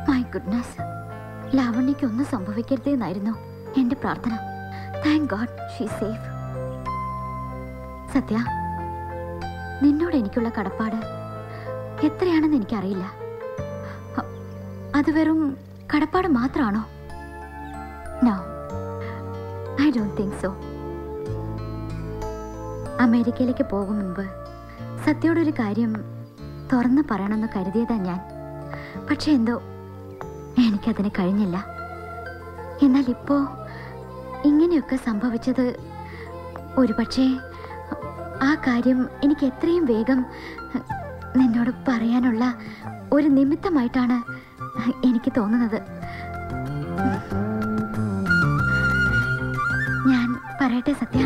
My goodness ലാവണ്യക്ക് ഒന്നും സംഭവിക്കരുതെന്നായിരുന്നു എന്റെ പ്രാർത്ഥന thank God she safe Sathya നിന്നോട് എനിക്കുള്ള കടപ്പാട് എത്രയാണെന്ന് എനിക്കറിയില്ല അ- അത് വെറും കടപ്പാട് മാത്രമാണോ no I don't think so അമേരിക്കയിലേക്ക് പോകും മുൻപ് സത്യയോടൊരു കാര്യം തുറന്ന് പറയണമെന്ന് കരുതിയതാ ഞാൻ പക്ഷെ എന്തോ എനിക്കതിന് കഴിഞ്ഞില്ല എന്നാൽ ഇപ്പോ ഇങ്ങനെയൊക്കെ സംഭവിച്ചത് ഒരുപക്ഷെ ആ കാര്യം എനിക്ക് എത്രയും വേഗം നിന്നോട് പറയാനുള്ള ഒരു നിമിത്തമായിട്ടാണ് എനിക്ക് തോന്നുന്നത് ഞാൻ പറയട്ടെ സത്യ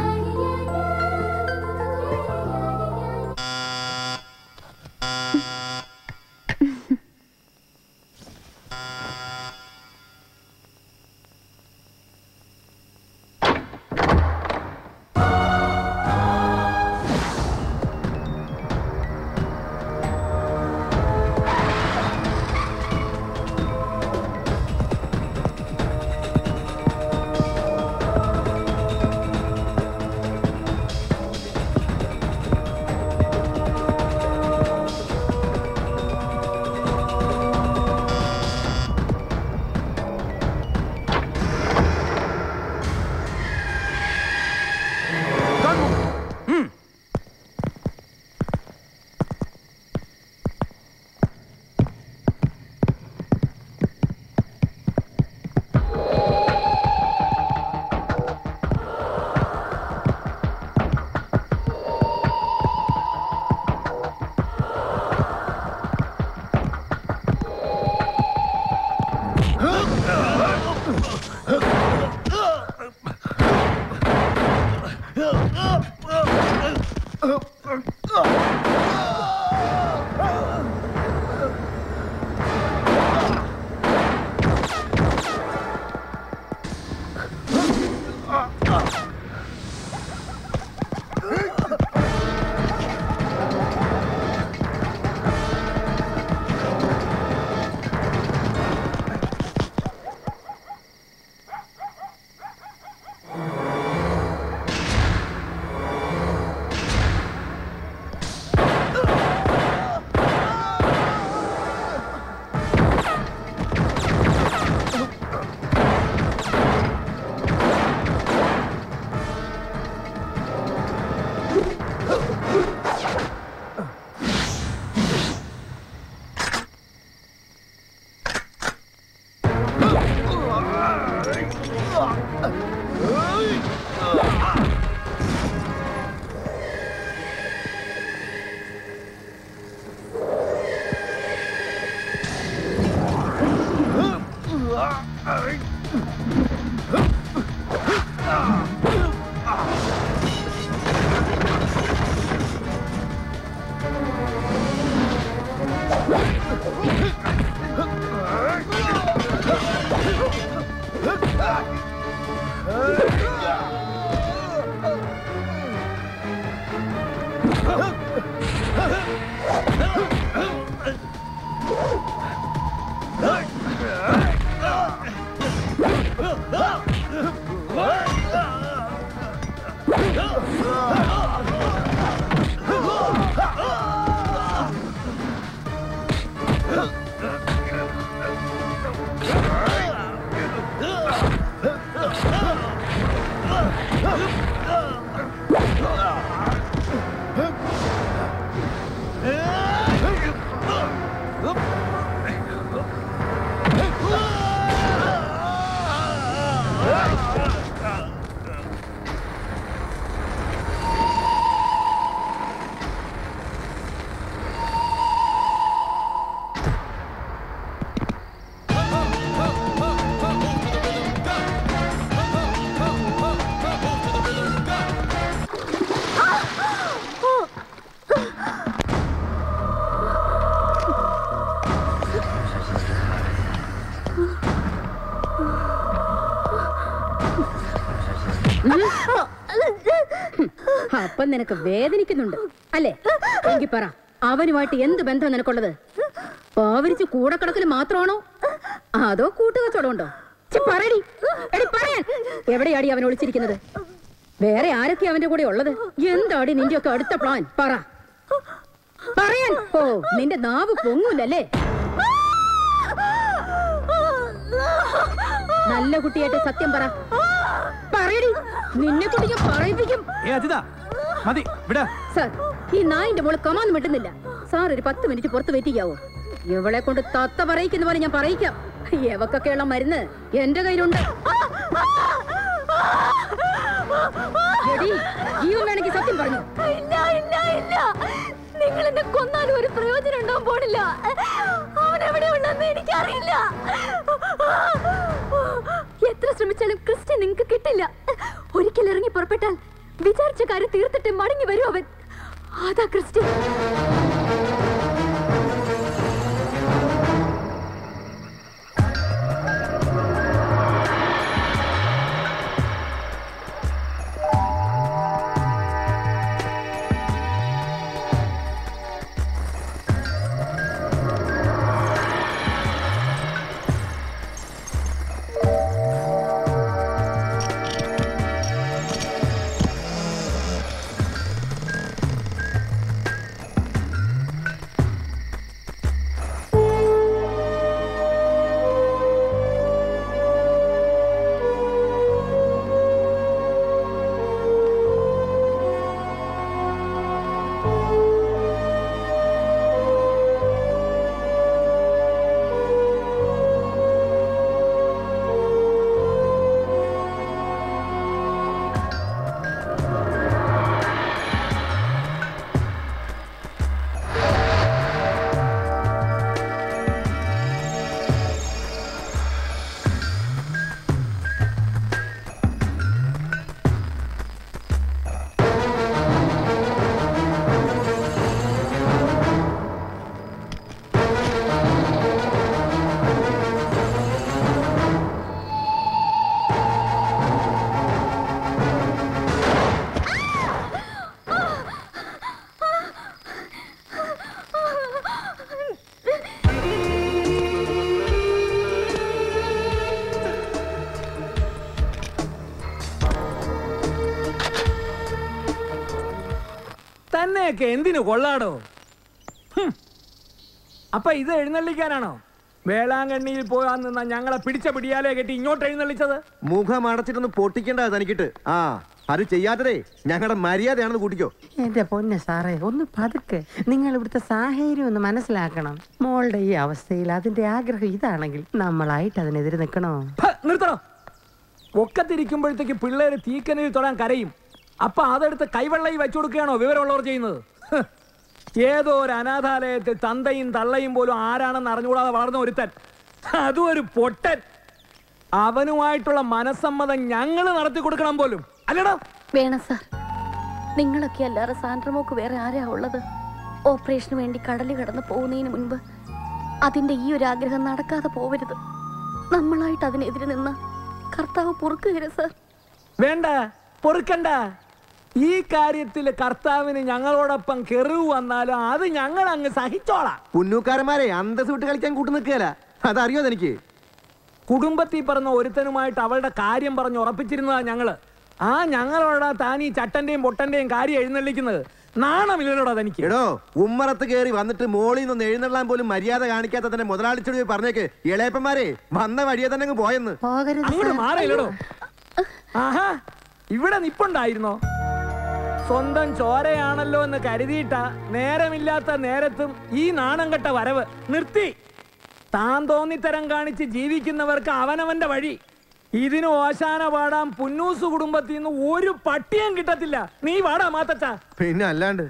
അപ്പൊ നിനക്ക് വേദനിക്കുന്നുണ്ട് അല്ലേ എങ്കിൽ പറ അവനുമായിട്ട് എന്ത് ബന്ധം നിനക്കുള്ളത് പാവരിച്ച് കൂടെ കിടക്കൽ മാത്രമാണോ അതോ കൂട്ടുകച്ചവടം ഉണ്ടോ ഛെ, പറയടി എടി പറയാൻ എവിടെയാടി അവൻ ഒളിച്ചിരിക്കുന്നത് വേറെ ആരൊക്കെ അവന്റെ കൂടെ ഉള്ളത് എന്താടി നിന്റെ ഒക്കെ അടുത്ത പ്ലാൻ പറ പറയാൻ ഓ നിന്റെ നാവ് പൊങ്ങൂലല്ലേ നല്ല കുട്ടിയായിട്ട് സത്യം പറ പറയടി നിന്നെ കുട്ടി ഞാൻ പറയിപ്പിക്കും ഏ അജിത മതി വിട സാർ ഈ നായിന്റെ മോള് കമാന്ന് മിണ്ടുന്നില്ല സാർ ഒരു പത്ത് മിനിറ്റ് പുറത്ത് വെയിറ്റ് ചെയ്യാവോ ഇവളെ കൊണ്ട് തത്ത പറയിക്കുന്ന പോലെ ഞാൻ പറയിക്കാം എവക്കൊക്കെയുള്ള മരുന്ന് എന്റെ കയ്യിലുണ്ട് എടീ, ജീവൻ വേണമെങ്കിൽ സത്യം പറഞ്ഞു ഇല്ല ഇല്ല ഇല്ല നിങ്ങൾ എന്നെ കൊന്നാലും ഒരു പ്രയോജനം ഉണ്ടാവാൻ പോണില്ല അവൻ എവിടെ ഉണ്ടെന്ന് എനിക്കറിയില്ല എത്ര ശ്രമിച്ചാലും ക്രിസ്ത്യൻ നിങ്ങൾക്ക് കിട്ടില്ല ഒരിക്കൽ ഇറങ്ങി പുറപ്പെട്ടാൽ വിചാരിച്ച കാര്യം തീർത്തിട്ട് മടങ്ങി വരും അവൻ അതാ ക്രിസ്ത്യൻ തന്നെയൊക്കെ എന്തിനു കൊള്ളാടോ ഹും. അപ്പൊ ഇത് എഴുന്നള്ളിക്കാനാണോ വേളാങ്കണ്ണിയിൽ പോയാൽ നിന്ന ഞങ്ങളെ പിടിച്ച പിടിയാലേ കെട്ടി ഇങ്ങോട്ട് എഴുന്നള്ളിച്ചത് മുഖം അടച്ചിട്ടൊന്ന് പൊട്ടിക്കണ്ട തനിക്കിട്ട് ആ അത് ചെയ്യാത്തതേ ഞങ്ങളുടെ മര്യാദയാണെന്ന് കൂട്ടിക്കോ എന്റെ പൊന്നെ സാറേ ഒന്ന് പതുക്കെ നിങ്ങൾ ഇവിടുത്തെ സാഹചര്യം ഒന്ന് മനസ്സിലാക്കണം മോളുടെ ഈ അവസ്ഥയിൽ അതിന്റെ ആഗ്രഹം ഇതാണെങ്കിൽ നമ്മളായിട്ട് അതിനെതിരെ നിൽക്കണോ ഫ, നിർത്തണോ ഒക്കത്തിരിക്കുമ്പോഴത്തേക്ക് പിള്ളേര് തീക്കനിൽ തൊടാൻ കരയും അപ്പൊ അതെടുത്ത് കൈവെള്ളയിൽ വെച്ചു കൊടുക്കുകയാണോ വിവരമുള്ളവർ ചെയ്യുന്നത് ഹ്. ഏതോ ഒരു അനാഥാലയത്തിൽ തന്തയും തള്ളയും പോലും ആരാണെന്ന് അറിഞ്ഞുകൂടാതെ വളർന്ന ഒരുത്തൻ അതും ഒരു പൊട്ടൻ അവനുമായിട്ടുള്ള മനസ്സമ്മതം ഞങ്ങൾ നടത്തി കൊടുക്കണം പോലും അല്ലടാ വേണം സാർ നിങ്ങളൊക്കെ അല്ലാതെ സാൻഡ്രമോക്ക് വേറെ ആരാ ഉള്ളത് ഓപ്പറേഷന് വേണ്ടി കടലിൽ കടന്ന് പോകുന്നതിന് മുൻപ് അതിന്റെ ഈ ഒരു ആഗ്രഹം നടക്കാതെ പോവരുത് നമ്മളായിട്ട് അതിനെതിരെ നിന്ന് കർത്താവ് പൊറുക്കുകയില്ല സാർ വേണ്ട പൊറുക്കണ്ട ഈ കാര്യത്തിൽ കർത്താവിന് ഞങ്ങളോടൊപ്പം കെറിവ് വന്നാലും അത് ഞങ്ങൾ അങ്ങ് സഹിച്ചോളാം പുന്നൂക്കാരന്മാരെ അന്തസ് വിട്ട് കളിക്കാൻ കൂട്ടു നിൽക്കുകയല്ല അതറിയോ എനിക്ക് കുടുംബത്തിൽ പറഞ്ഞ ഒരുത്തനുമായിട്ട് അവളുടെ കാര്യം പറഞ്ഞ് ഉറപ്പിച്ചിരുന്നതാ ഞങ്ങള് ആ ഞങ്ങളോടാ താൻ ഈ ചട്ടന്റെയും പൊട്ടന്റെയും കാര്യം എഴുന്നള്ളിക്കുന്നത് നാണമില്ലല്ലോടാ തനിക്ക് എടോ ഉമ്മറത്ത് കയറി വന്നിട്ട് മോളിൽ നിന്ന് എഴുന്നള്ളാൻ പോലും മര്യാദ കാണിക്കാത്ത തന്നെ മുതലാളിച്ചോട് പോയി പറഞ്ഞേക്ക് ഇളയപ്പന്മാരെ വന്ന വഴിയെ തന്നെ അങ്ങ് പോയെന്ന് പോകരുത് അങ്ങോട്ട് മാറിയില്ലടോ ആഹാ ഇവിടെ നിപ്പുണ്ടായിരുന്നോ സ്വന്തം ചോരയാണല്ലോ എന്ന് കരുതിയിട്ടാ നേരമില്ലാത്ത നേരത്തും ഈ നാണം കെട്ട വരവ് നിർത്തി താൻ തോന്നിത്തരം കാണിച്ച് ജീവിക്കുന്നവർക്ക് അവനവന്റെ വഴി ഇതിന് ഓശാന പാടാൻ പുന്നൂസ് കുടുംബത്തിൽ നിന്ന് ഒരു പട്ടിയും കിട്ടത്തില്ല നീ വാടാ മാത്തച്ച പിന്നെ അല്ലാണ്ട്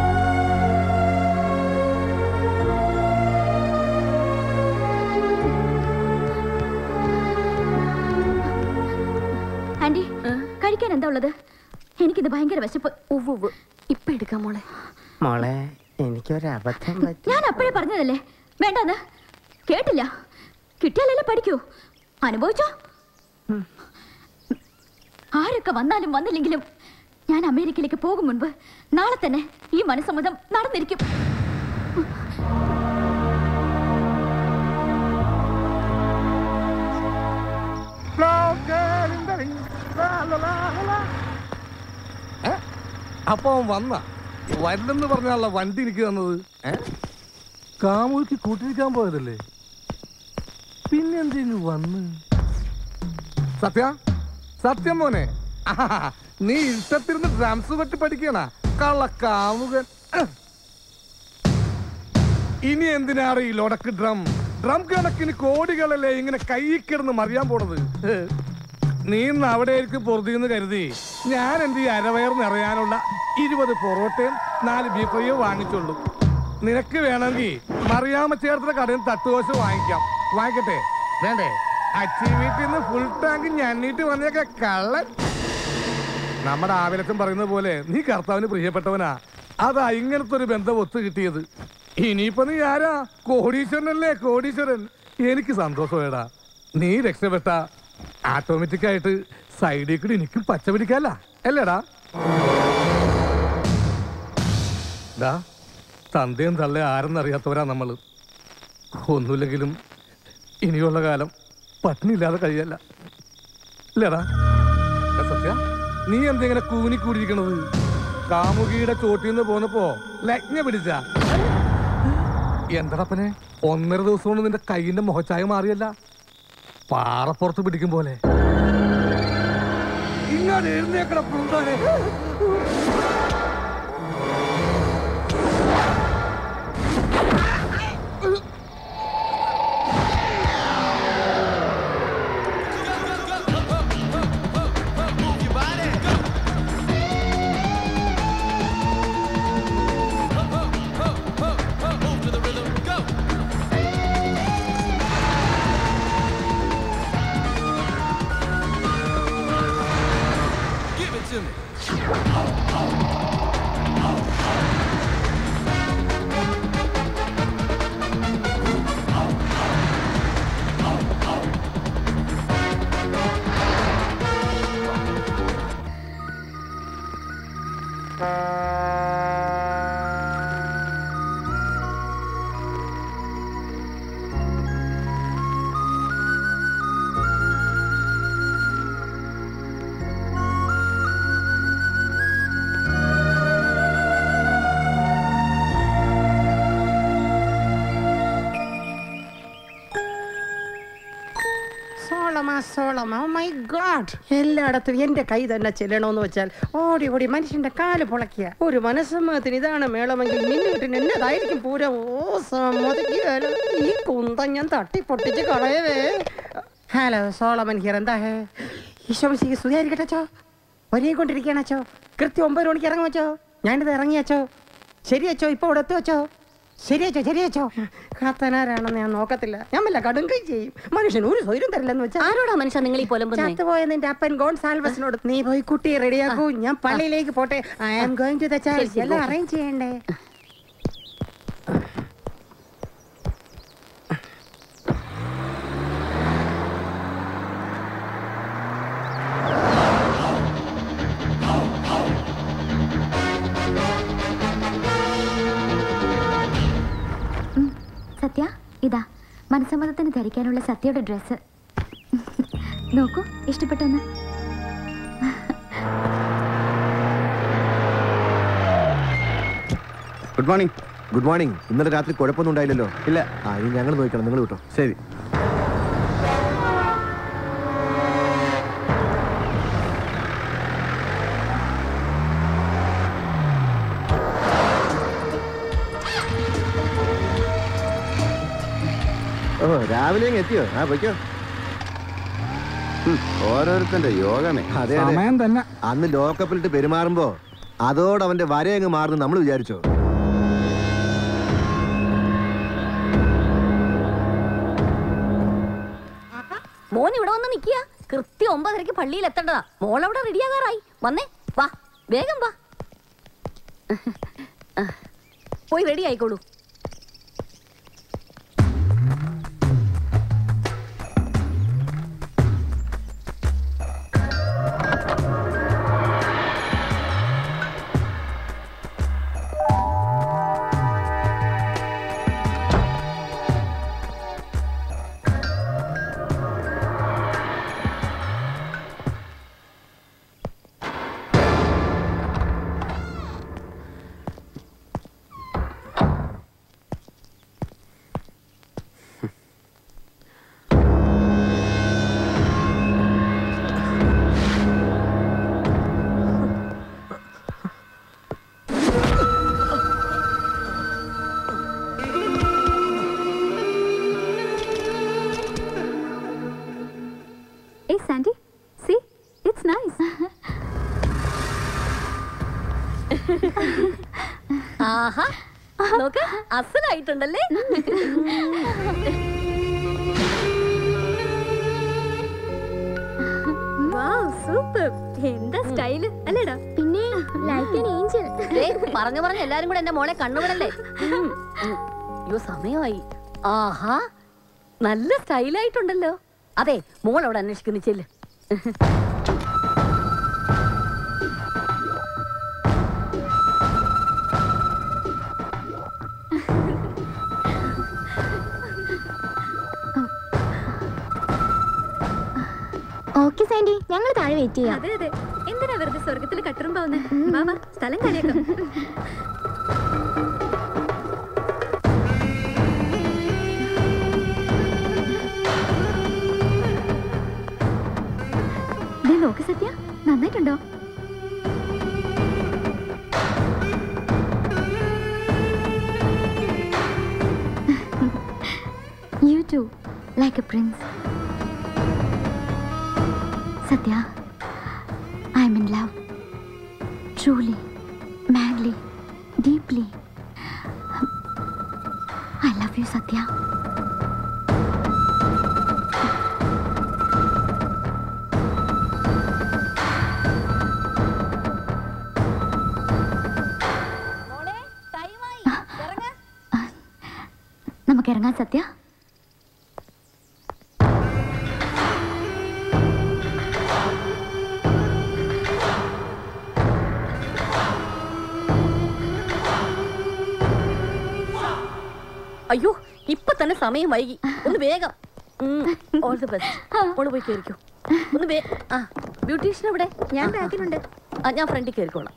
ആന്റി കഴിക്കാൻ എന്താ ഉള്ളത് എനിക്കിത് ഭയങ്കര വിശപ്പ് ഉവ്വ് ഇപ്പൊ എടുക്കാം മോളെ മോളെ എനിക്കൊരു അബദ്ധം പറ്റി ഞാൻ അപ്പോഴേ പറഞ്ഞതല്ലേ വേണ്ടെന്ന് കേട്ടില്ല കിട്ടിയാലല്ലേ പഠിക്കൂ അനുഭവിച്ചോ ആരൊക്കെ വന്നാലും വന്നില്ലെങ്കിലും ഞാൻ അമേരിക്കയിലേക്ക് പോകും മുൻപ് നാളെ തന്നെ ഈ മനസ്സമ്മതം നടന്നിരിക്കും അപ്പൊ അവൻ വന്ന വരില്ലെന്ന് പറഞ്ഞാണല്ലോ വണ്ടി എനിക്ക് തന്നത് ഏ കാമൂക്ക് കൂട്ടിരിക്കാൻ പോയതല്ലേ പിന്നെ എന്തിനു വന്ന് സത്യ സത്യം മോനെ ആഹാ, നീ ഇഷ്ടത്തിരുന്ന് ഡ്രംസ് പറ്റി പഠിക്കണ കള്ള കാമുകൻ അഹ്. ഇനി എന്തിനാണ് ഈ ലൊടക്ക് ഡ്രം ഡ്രം കണക്കിന് കോടികളല്ലേ ഇങ്ങനെ കൈ കിടന്ന് മറിയാൻ പോണത് ഏ. നീ ഇന്ന് അവിടെ ആയിരിക്കും പൊറുതിന്ന് കരുതി ഞാൻ എന്ത് ഈ അരവയർ നിറയാനുള്ള ഇരുപത് പൊറോട്ടയും നാല് ബീഫ് ഫ്രൈയോ വാങ്ങിച്ചുള്ളൂ നിനക്ക് വേണമെങ്കിൽ മറിയാമ്മ ചേർത്തുള്ള കടയിൽ നിന്ന് തട്ടുദോശ വാങ്ങിക്കാം വാങ്ങിക്കട്ടെ വേണ്ടേ അച്ചി വീട്ടിൽ നിന്ന് ഫുൾ ടാങ്ക് ഞണ്ണിട്ട് വന്നേക്ക കള്ളൻ നമ്മുടെ ആവിലച്ചൻ പറയുന്നത് പോലെ നീ കർത്താവിന് പ്രിയപ്പെട്ടവനാ അതാ ഇങ്ങനത്തെ ഒരു ബന്ധം ഒത്തു കിട്ടിയത് ഇനിയിപ്പോ നീ ആരാ കോടീശ്വരനല്ലേ കോടീശ്വരൻ എനിക്ക് സന്തോഷമേടാ നീ രക്ഷപ്പെട്ട ഓട്ടോമാറ്റിക് ആയിട്ട് സൈഡിൽ കൂടി എനിക്കും പച്ച പിടിക്കാല്ല അല്ലേടാ ഡാ തന്തയും തള്ള ആരെന്നറിയാത്തവരാ നമ്മള് ഒന്നുമില്ലെങ്കിലും ഇനിയുള്ള കാലം പട്ടിണിയില്ലാതെ കഴിയല്ല ഇല്ലടാ എടാ സത്യ നീ എന്തെങ്ങനെ കൂനി കൂടിയിരിക്കണത് കാമുകിയുടെ ചോട്ടിൽ നിന്ന് പോന്നപ്പോ ലജ്ഞ പിടിച്ച എന്തടപ്പനെ ഒന്നര ദിവസം കൊണ്ട് നിന്റെ കൈയിന്റെ മുഖച്ചായ മാറിയല്ല പാറപ്പുറത്ത് പിടിക്കും പോലെ ഇങ്ങോട്ട് എഴുന്നേക്കട പുണ്ടോനെ സോളമ സോളമ മൈ ഗോഡ് എല്ലായിടത്തും എന്റെ കൈ തന്നെ ചെല്ലണമെന്ന് വെച്ചാൽ ഓടി ഓടി മനുഷ്യന്റെ കാല് പൊളക്കിയ ഒരു മനസ്സമ്മതത്തിന് ഇതാണ് മേളമെങ്കിൽ മിന്നുകിട്ടിന് എന്നതായിരിക്കും പൂരം ഓ സമ്മതിക്കുകയല്ല ഈ കുന്തം ഞാൻ തട്ടി പൊട്ടിച്ച് കളയവേ ഹലോ സോളമൻ ഹിയർ എന്താ ഹേ ഈശോമിശിക്ക് സ്തുതിയായിരിക്കട്ടോ ഒരേ കൊണ്ടിരിക്കണച്ചോ കൃത്യം ഒമ്പത് മണിക്ക് ഇറങ്ങും വെച്ചോ ഞാനിത് ഇറങ്ങിയച്ചോ ശരി അച്ചോ ഇപ്പൊ ഇവിടെ എത്തുവച്ചോ ശരിയച്ചോ ശരിയച്ചോ കത്തനാരാണെന്ന് ഞാൻ നോക്കത്തില്ല ഞാൻ വല്ല കടുങ്കൈ ചെയ്യും മനുഷ്യൻ ഒരു സ്വൈര്യം തരില്ലെന്ന് വെച്ചാൽ ആരോടാ മനുഷ്യ നിങ്ങൾ ഈ പൊലമ്പുന്നേ ചത്തുപോയ നിന്റെ അപ്പൻ ഗോൺസാൽവസിനോട് നീ പോയി കുട്ടിയെ റെഡിയാക്കൂ ഞാൻ പള്ളിയിലേക്ക് പോട്ടെ I am going to the ശരി, ചർച്ച് ശരി, എല്ലാം okay. അറേഞ്ച് ചെയ്യണ്ടേ സത്യ ഇതാ മനസ്സമ്മതത്തിന് ധരിക്കാനുള്ള സത്യയുടെ ഡ്രസ്സ് നോക്കൂ ഇഷ്ടപ്പെട്ടൊന്ന് ഗുഡ് മോർണിംഗ് ഗുഡ് മോർണിംഗ് ഇന്നലെ രാത്രി കുഴപ്പമൊന്നും ഉണ്ടായില്ലല്ലോ ഇല്ല ആ ഇനി ഞങ്ങൾ നോക്കണം നിങ്ങൾ കിട്ടോ ശരി ഓ രാവിലെ അങ്ങ് എത്തിയോ ആ പൊയ്ക്കോ ഓരോരുത്തന്റെ യോഗമേ അതെ അതെ സമയം തന്നെ അന്ന് ലോക്കപ്പിലിട്ട് പെരുമാറുമ്പോ അതോടെ അവന്റെ വരയങ്ങ് മാറുന്നു നമ്മൾ വിചാരിച്ചോ മോൻ ഇവിടെ വന്ന് നിക്കുക കൃത്യം ഒമ്പതരക്ക് പള്ളിയിൽ എത്തേണ്ടതാ മോൾ അവിടെ റെഡിയാകാറായി വന്നേ വാ വേഗം വാ പോയി റെഡി ആയിക്കോളൂ nice aunty see it's nice ആഹാ നോക്ക് അസലായിട്ടുണ്ടല്ലേ സൂപ്പർ എന്താ സ്റ്റൈല് അല്ലേടാ പിന്നെ ലൈക്ക് ആൻ ഏഞ്ചൽ ദേ, പറഞ്ഞു പറഞ്ഞു എല്ലാരും കൂടെ എന്റെ മോളെ കണ്ണുവിടല്ലേ ഉം, ഉം. അയ്യോ സമയമായി ആഹാ നല്ല സ്റ്റൈലായിട്ടുണ്ടല്ലോ അതെ മോൾ അവിടെ അന്വേഷിക്കുന്നു ചെല്ല് ഓക്കെ സാൻഡി ഞങ്ങൾ താഴെ വെയിറ്റ് ചെയ്യാം അതെ അതെ എന്തിനാ വെറുതെ സ്വർഗത്തിൽ കട്ടുറുമ്പാവുന്നേ വാ വാ സ്ഥലം കളിയാക്കാം ദേ നോക്ക് സത്യ നന്നായിട്ടുണ്ടോ you too like a prince Sathya I'm in love truly madly deeply I love you Sathya നമുക്ക് ഇറങ്ങാൻ സത്യ അയ്യോ ഇപ്പൊ തന്നെ സമയം വൈകി ഒന്ന് വേഗം ഓൾ ദി ബെസ്റ്റ് ഓള് പോയി കയറിക്കോ ഒന്ന് വേ ആ ബ്യൂട്ടീഷ്യൻ എവിടെ ഞാൻ ആ, ആ. ബാക്കിലുണ്ട് ആ ഞാൻ ഫ്രണ്ടിൽ കയറിക്കോളാം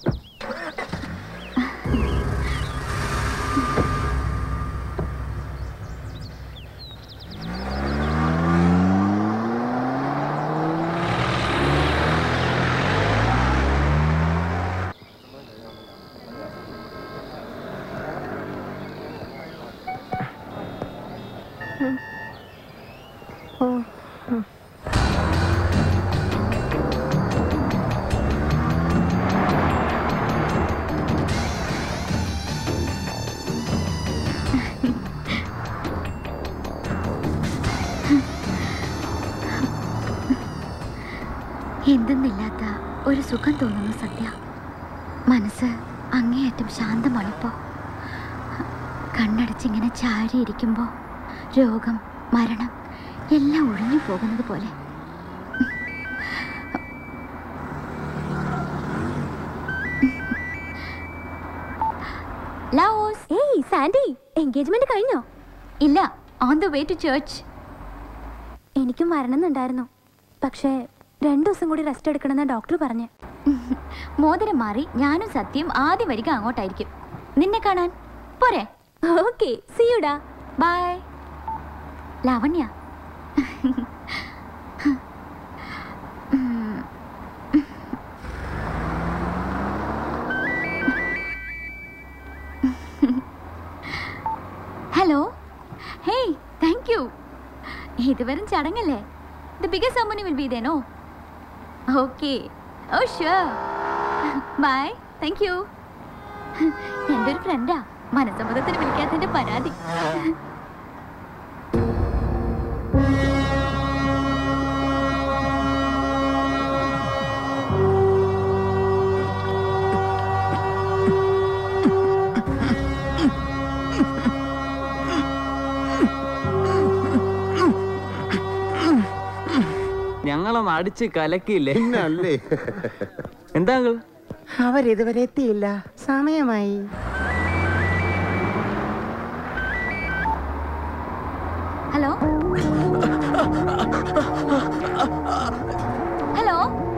എന്തെന്നില്ലാത്ത ഒരു സുഖം തോന്നുന്നു സത്യ മനസ്സ് അങ്ങേയറ്റം ശാന്തമാണിപ്പോ കണ്ണടച്ചിങ്ങനെ ചാരിയിരിക്കുമ്പോൾ രോഗം മരണം എല്ലാം ഒഴിഞ്ഞു പോകുന്നത് പോലെ ലവോസ് ഏയ് സാൻഡി എൻഗേജ്മെന്റ് കഴിഞ്ഞോ ഇല്ല on the way to church എനിക്കും വരണമെന്നുണ്ടായിരുന്നു പക്ഷേ രണ്ടു ദിവസം കൂടി റെസ്റ്റ് എടുക്കണമെന്ന് ഡോക്ടർ പറഞ്ഞു മോതിരം മാറി ഞാനും സത്യം ആദ്യം വരിക അങ്ങോട്ടായിരിക്കും നിന്നെ കാണാൻ പോരെ ഓക്കെ സിയുടാ bye Lavanya hello hey thank you ഇത് വെറും ചടങ്ങല്ലേ the biggest ceremony will be ദേനോ okay oh sure bye thank you എൻ്റെ ഒരു ഫ്രണ്ടാ മനസ്സമ്മതത്തിന് വിളിക്കാത്തതിന്റെ പരാതി ഞങ്ങളൊന്ന് അടിച്ച് കലക്കിയില്ലേ പിന്നല്ലേ എന്താ അങ്കിൾ അവരിതുവരെ എത്തിയില്ല സമയമായി ഹലോ ഹലോ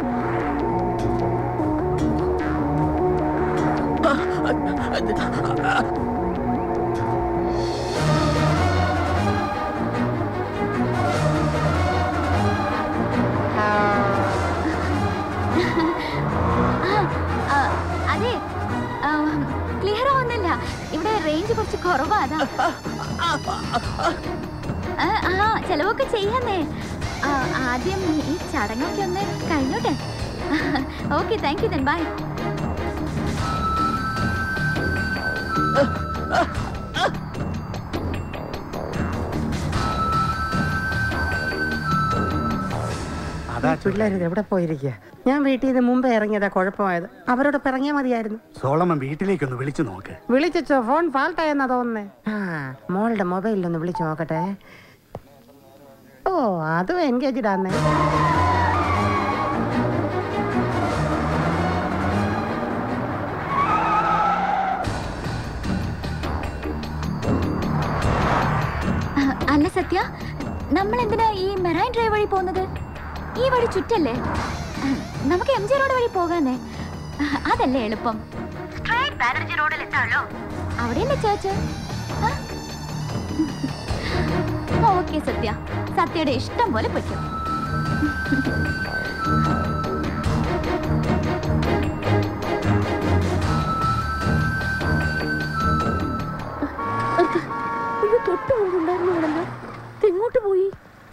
ആ, അതെ ക്ലിയർ ആവുന്നില്ല ഇവിടെ റേഞ്ച് കുറച്ച് കുറവാ അതാ ആ, ആ ചെലവൊക്കെ ചെയ്യാന്നേ ആ, ആദ്യം ഈ ചടങ്ങൊക്കെ ഒന്ന് കഴിഞ്ഞോട്ടെ okay thank you then bye പിള്ളേർ എവിടെ പോയിരിക്കുക ഞാൻ വീട്ടിൽ നിന്ന് മുമ്പേ ഇറങ്ങിയതാ കുഴപ്പമായത് അവരോട് ഇറങ്ങിയാൽ മതിയായിരുന്നു സോളമൻ വീട്ടിലേക്കൊന്ന് വിളിച്ചു നോക്ക് വിളിച്ചോ ഫോൺ ഫാൾട്ടായെന്നാ തോന്നുന്നേ ആ മോളുടെ മൊബൈലിലൊന്ന് വിളിച്ചു നോക്കട്ടെ ഓ അതും എൻഗേജ്ഡ് ആന്നേ അല്ല സത്യ നമ്മൾ എന്തിനാ ഈ മെറൈൻ ഡ്രൈവ് വഴി പോകുന്നത് ഈ വഴി ചുറ്റല്ലേ നമുക്ക് എം ജി റോഡ് വഴി പോകാന്നേ അതല്ലേ എളുപ്പം അവിടെയല്ലേ ചേർച്ച് ഓക്കെ സത്യ സത്യയുടെ ഇഷ്ടം പോലെ പറ്റും അയ്യോ തൊട്ട് മുമ്പുണ്ടായിരുന്നു ആണല്ലോ എങ്ങോട്ട് പോയി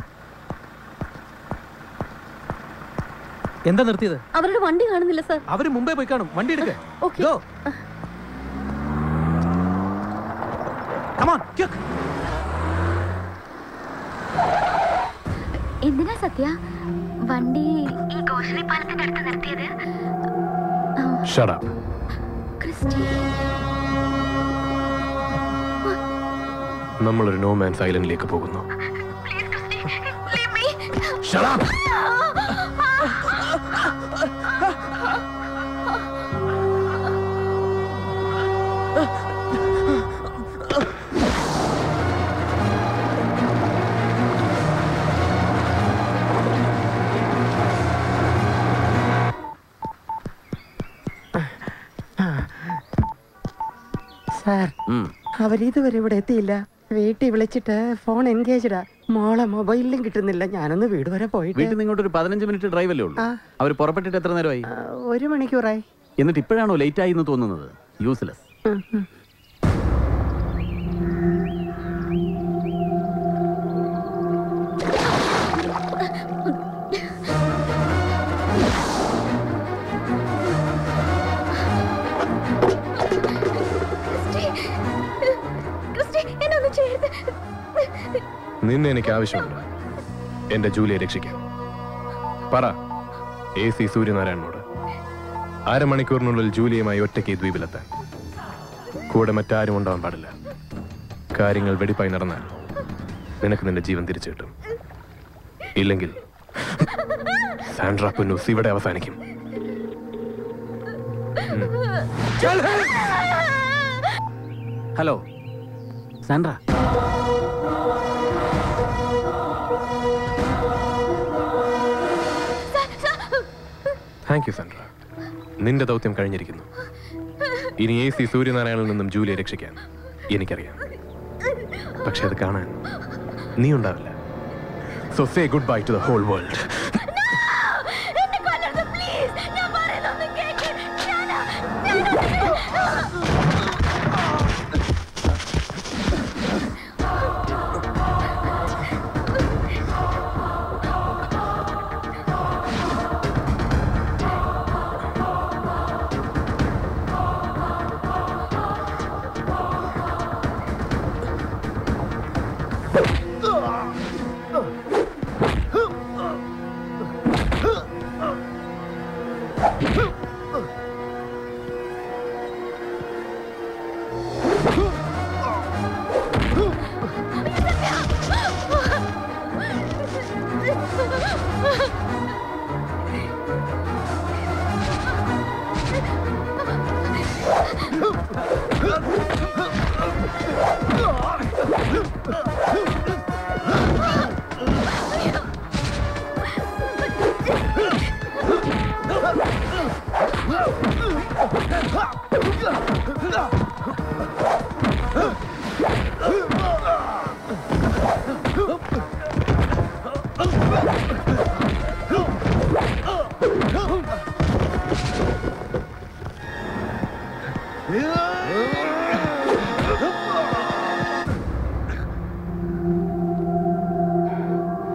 എന്താ നിർത്തിയത് അവരുടെ വണ്ടി കാണുന്നില്ല സാർ അവര് മുമ്പേ പോയി കാണും വണ്ടി എടുക്ക okay Go. Come on, quick. എന്തിനാ സത്യ വണ്ടി ഈ ഗോശ്രീ പാലത്തിന്റെ അടുത്ത് നിർത്തിയത് Shut up. ക്രിസ്റ്റി നമ്മളൊരു നോ മാൻസ് ഐലൻഡിലേക്ക് പോകുന്നു Shut up. സാർ അവരിതുവരെ ഇവിടെ എത്തിയില്ല വീട്ടിൽ വിളിച്ചിട്ട് ഫോൺ എൻഗേജ്ഡാ മോളെ മൊബൈലിലും കിട്ടുന്നില്ല ഞാനൊന്ന് വീട് വരെ പോയിട്ട് വീട്ടിൽ നിന്ന് ഇങ്ങോട്ട് ഒരു പതിനഞ്ച് മിനിറ്റ് ഡ്രൈവ് അല്ലേ ഉള്ളൂ ആ. അവർ പുറപ്പെട്ടിട്ട് എത്ര നേരമായി ആ, ഒരു മണിക്കൂറായി എന്നിട്ട് ഇപ്പോഴാണോ ലേറ്റ് ആയി എന്ന് തോന്നുന്നത് യൂസ്ലെസ് ഉം, ഉം. ക്രിസ്റ്റി എന്നെ ഒന്ന് ചേർത്ത് നിന്നെ എനിക്ക് ആവശ്യമുണ്ട് എന്റെ ജൂലിയെ രക്ഷിക്കാൻ പറ എ സി സൂര്യനാരായണനോട് അരമണിക്കൂറിനുള്ളിൽ ജൂലിയുമായി ഒറ്റയ്ക്ക് ഈ ദ്വീപിലെത്താൻ കൂടെ മറ്റാരും ഉണ്ടാവാൻ പാടില്ല കാര്യങ്ങൾ വെടിപ്പായി നടന്നാൽ നിനക്ക് നിന്റെ ജീവൻ തിരിച്ചു കിട്ടും ഇല്ലെങ്കിൽ സാൻഡ്ര പുന്നൂസ് ഇവിടെ അവസാനിക്കും hello Sandra thank you Sandra നിന്റെ ദൗത്യം കഴിഞ്ഞിരിക്കുന്നു ഇനി എ സി സൂര്യനാരായണനിൽ നിന്നും ജൂലിയെ രക്ഷിക്കാൻ എനിക്കറിയാം പക്ഷെ അത് കാണാൻ നീ ഉണ്ടാവില്ല so say good bye to the whole world എന്നെ കൊല്ലരുത് പ്ലീസ് ഞാൻ പറയുന്നൊന്ന് കേൾക്ക് ഞാനാ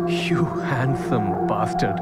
യു ഹാൻസം ബാസ്റ്റഡ്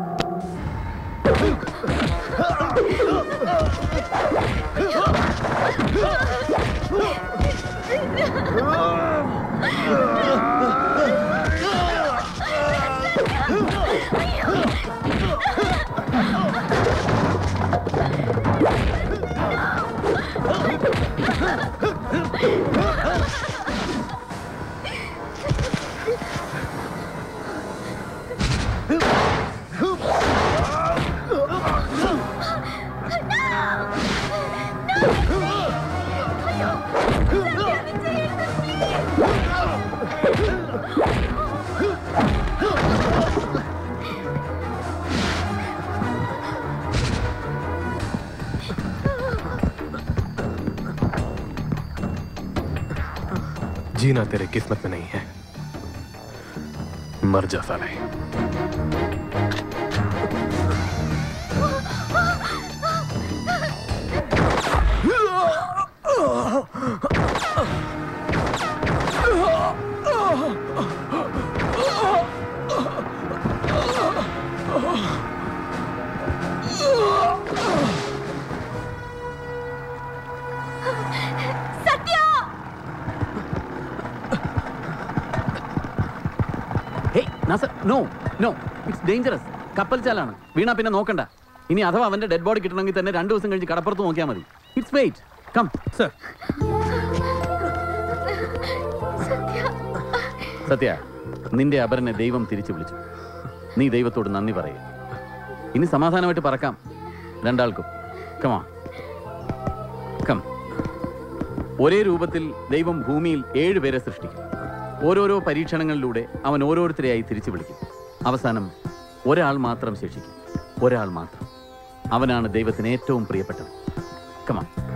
जीना तेरे किस्मत में नहीं है मर जा साले Sathya hey Nasar no no it's dangerous കപ്പൽ ചാലാണ് വീണാ പിന്നെ നോക്കണ്ട ഇനി അഥവാ അവന്റെ ഡെഡ് ബോഡി കിട്ടണമെങ്കിൽ തന്നെ രണ്ടു ദിവസം കഴിഞ്ഞ് കടപ്പുറത്ത് നോക്കിയാൽ മതി it's wait come sir Sathya നിന്റെ അപരനെ ദൈവം തിരിച്ചു വിളിച്ചു നീ ദൈവത്തോട് നന്ദി പറയേ ഇനി സമാധാനമായിട്ട് പറക്കാം രണ്ടാൾക്കും കമാ കം ഒരേ രൂപത്തിൽ ദൈവം ഭൂമിയിൽ ഏഴ് പേരെ സൃഷ്ടിക്കും ഓരോരോ പരീക്ഷണങ്ങളിലൂടെ അവൻ ഓരോരുത്തരെയായി തിരിച്ചു വിളിക്കും അവസാനം ഒരാൾ മാത്രം ശേഷിക്കും ഒരാൾ മാത്രം അവനാണ് ദൈവത്തിന് ഏറ്റവും പ്രിയപ്പെട്ടത് കമാ